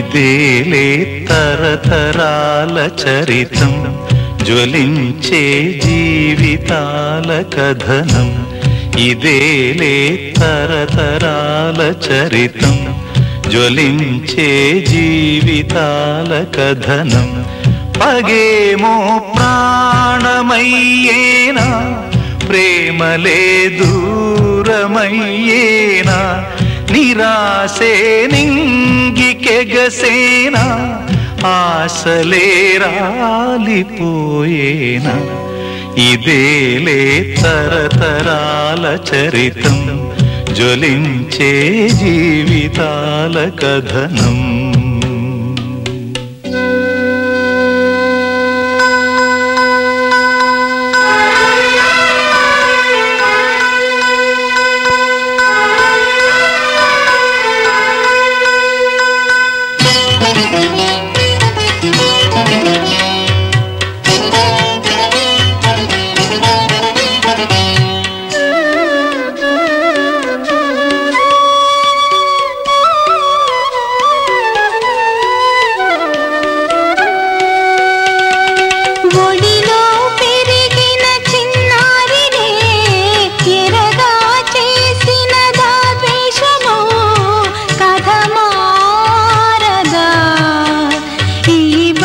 ఇదేలే తరతరాల చరితం జ్వలించే జీవితాల కథనం ఇదేలే తరతరాల చరితం జ్వలించే జీవితాల కథనం పగేమో ప్రాణమయ్యేనా ప్రేమలే దూరమయ్యేనా నిరాశే నింగికెగసేనా ఆశలే రాలిపోయేనా ఇదేలే తరతరాల చరితం జ్వలించే జీవితాల కథనం ఒడిలో పెరిగిన చిన్నారినే ఎరగా చేసిన దాద్వేషమో కథ మారదా ఈ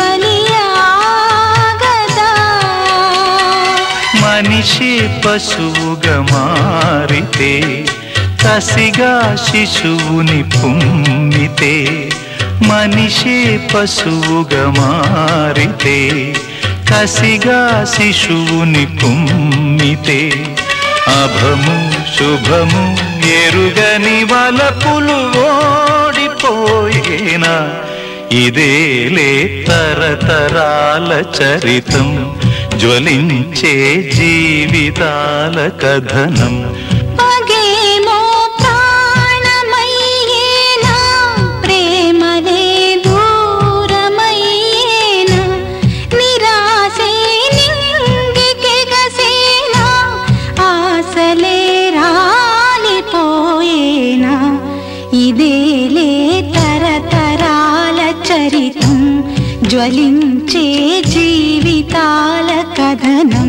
బలియాగదా మనిషి పశువుగా మారితే కసిగా శిశువుని పుమ్మితే మనిషి పశువుగా మారితే కసిగా శిశువుని పుమ్మితే అభము శుభము ఎరుగని వలపులు ఓడిపోయేనా ఇదేలే తరతరాల చరితం జ్వలించే జీవితాల కథనం పగేమో ప్రాణమయ్యేనా ప్రేమలే దూరమయ్యేనా నిరాశే నింగికెగసేనా ఆశలే రాలిపోయేనా ఇదేలే తరతరాల చరితం జ్వలించే జీవితాల కథనం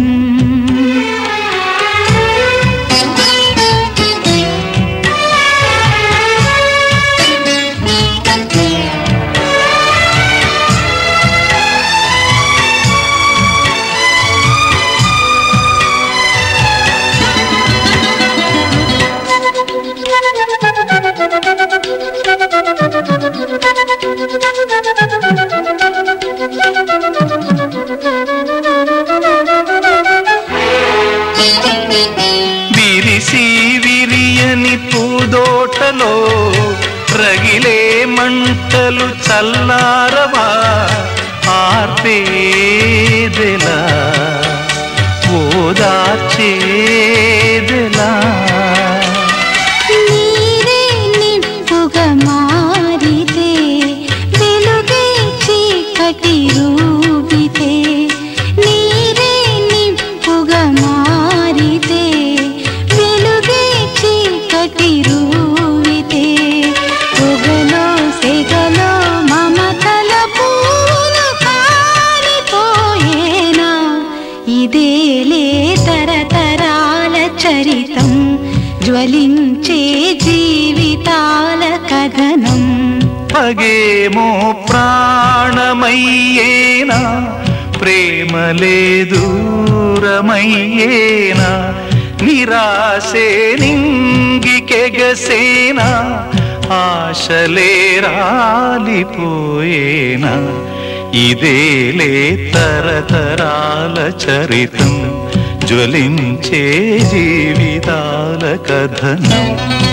విరిసి విరియని పూదోటలో రగిలే మంటలు చల్లారవా ఆర్పేదెలా ఓదార్చేదెలా నీరే నిప్పుగా మారితే వెలుగే చీకటి రూపితే నీరే నిప్పుగా మారితే వెలుగే చీకటి రూపితే పొగలో సెగలో మమతల పూలు కారిపోయేనా ఇదేలే తరతరాల చరితం జ్వలించే జీవితాల కథనం పగేమో ప్రాణమయ్యేనా ప్రేమలే దూరమయ్యేనా నిరాశే నింగికెగసేనా ఆశలే రాలిపోయేనా ఇదేలే తరతరాల చరితం జ్వలించే జీవితాల కథనం